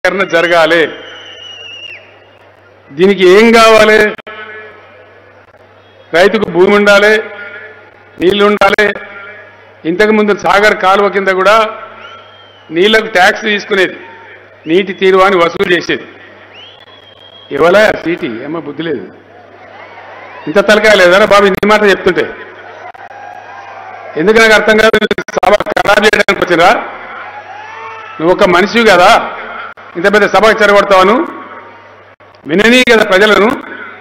న్యాయీకరణ జరగాలి దీనికి ఏం కావాలి రైతుకు భూమి ఉండాలి నీళ్లు ఉండాలి ఇంతకుముందు సాగర్ కాలువ కింద కూడా నీళ్లకు ట్యాక్స్ తీసుకునేది నీటి తీరువాని వసూలు చేసేది ఇవ్వలే సీటీ ఏమో బుద్ధి లేదు ఇంత తలకాయ లేదరా బాబు ఇన్ని మాట చెప్తుంటే ఎందుకు నాకు అర్థం కాదు సభ ఖరాబ్ చేయడానికి వచ్చిరా నువ్వు ఒక మనిషివి కదా ఇంత పెద్ద సభకు చెరగొడతావను విననీ కదా ప్రజలను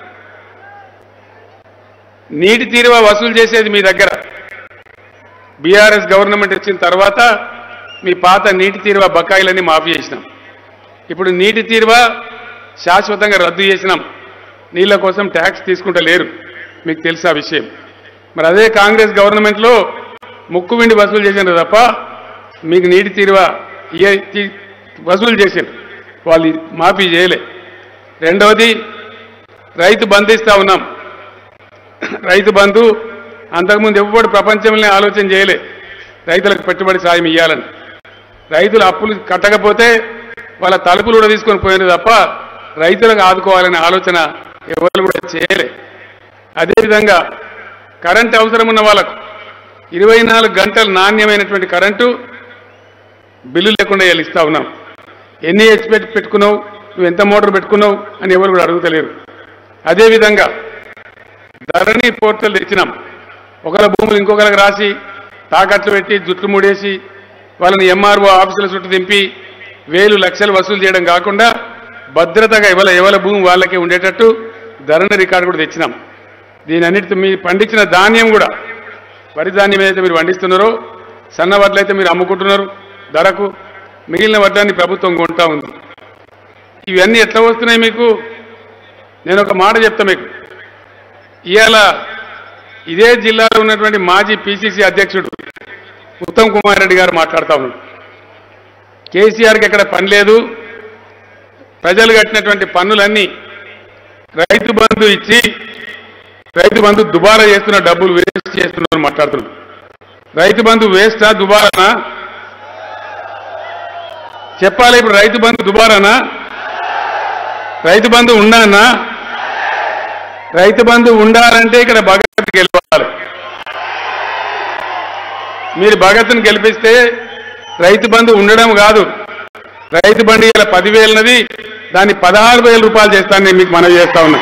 నీటి తీరువ వసూలు చేసేది మీ దగ్గర బీఆర్ఎస్ గవర్నమెంట్ వచ్చిన తర్వాత మీ పాత నీటి తీరువ బకాయిలన్నీ మాఫీ చేసినాం ఇప్పుడు నీటి తీరువ శాశ్వతంగా రద్దు చేసినాం నీళ్ళ కోసం ట్యాక్స్ తీసుకుంటా లేరు మీకు తెలుసు ఆ విషయం మరి అదే కాంగ్రెస్ గవర్నమెంట్లో ముక్కు విండి వసూలు చేసినారు తప్ప మీకు నీటి తీరువ ఇయ్య- తీ- వసూలు చేసిండ్రు వాళ్ళు మాఫీ చేయలే రెండవది రైతు బంధు ఇస్తా ఉన్నాం రైతు బంధు అంతకుముందు ఎవ్వడు ప్రపంచంలో ఆలోచన చేయలే రైతులకు పెట్టుబడి సాయం ఇవ్వాలని రైతులు అప్పులు కట్టకపోతే వాళ్ళ తలుపులు కూడా తీసుకొని పోయినది తప్ప రైతులకు ఆదుకోవాలనే ఆలోచన ఎవరు కూడా చేయలే అదేవిధంగా కరెంట్ అవసరం ఉన్న వాళ్ళకు ఇరవై నాలుగు గంటలు నాణ్యమైనటువంటి కరెంటు బిల్లు లేకుండా వీళ్ళు ఇస్తా ఉన్నాం ఎన్ని హెచ్ పెట్టి పెట్టుకున్నావు నువ్వు ఎంత మోటార్ పెట్టుకున్నావు అని ఎవరు కూడా అడుగుతలేరు అదేవిధంగా ధరణి పోర్టల్ తెచ్చినాం ఒకరి భూములు ఇంకొకరికి రాసి తాకట్లు పెట్టి జుట్లు ముడేసి వాళ్ళని ఎంఆర్ఓ ఆఫీసుల చుట్టూ దింపి వేలు లక్షలు వసూలు చేయడం కాకుండా భద్రతగా ఎవల ఎవల భూమి వాళ్ళకే ఉండేటట్టు ధరణి రికార్డు కూడా తెచ్చినాం దీని అన్నిటితో మీరు పండించిన ధాన్యం కూడా వరి ధాన్యం ఏదైతే మీరు పండిస్తున్నారో సన్న వడ్లయితే మీరు అమ్ముకుంటున్నారు ధరకు మిగిలిన వడ్లాన్ని ప్రభుత్వం కొంటా ఉంది ఇవన్నీ ఎట్లా వస్తున్నాయి మీకు నేను ఒక మాట చెప్తా మీకు ఇవాళ ఇదే జిల్లాలో ఉన్నటువంటి మాజీ పిసిసి అధ్యక్షుడు ఉత్తమ్ కుమార్ రెడ్డి గారు మాట్లాడుతా ఉన్నాడు కేసీఆర్కి ఎక్కడ పని లేదు ప్రజలు కట్టినటువంటి పన్నులన్నీ రైతు బంధు ఇచ్చి రైతు బంధు దుబారా చేస్తున్న డబ్బులు వేస్ట్ చేస్తున్నారు మాట్లాడుతున్నాడు రైతు బంధు వేస్టా దుబారానా చెప్పాలి ఇప్పుడు రైతు బంధు దుబారానా రైతు బంధు ఉండానా రైతు బంధు ఉండాలంటే ఇక్కడ భగత్ గెలవాలి మీరు భగత్ను గెలిపిస్తే రైతు బంధు ఉండడం కాదు రైతు బండి ఇలా పదివేలనది దాన్ని పదహారు వేల రూపాయలు చేస్తాను నేను మీకు మనవి చేస్తా ఉన్నా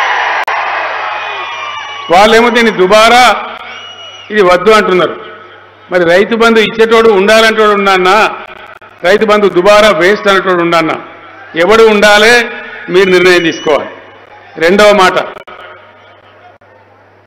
వాళ్ళేమో దీన్ని దుబారా ఇది వద్దు అంటున్నారు మరి రైతు బంధు ఇచ్చేటోడు ఉండాలంటోడు ఉన్నానా రైతు బంధు దుబారా వేస్ట్ అనేటోడు ఉన్నానా ఎవడు ఉండాలే మీరు నిర్ణయం తీసుకోవాలి రెండవ మాట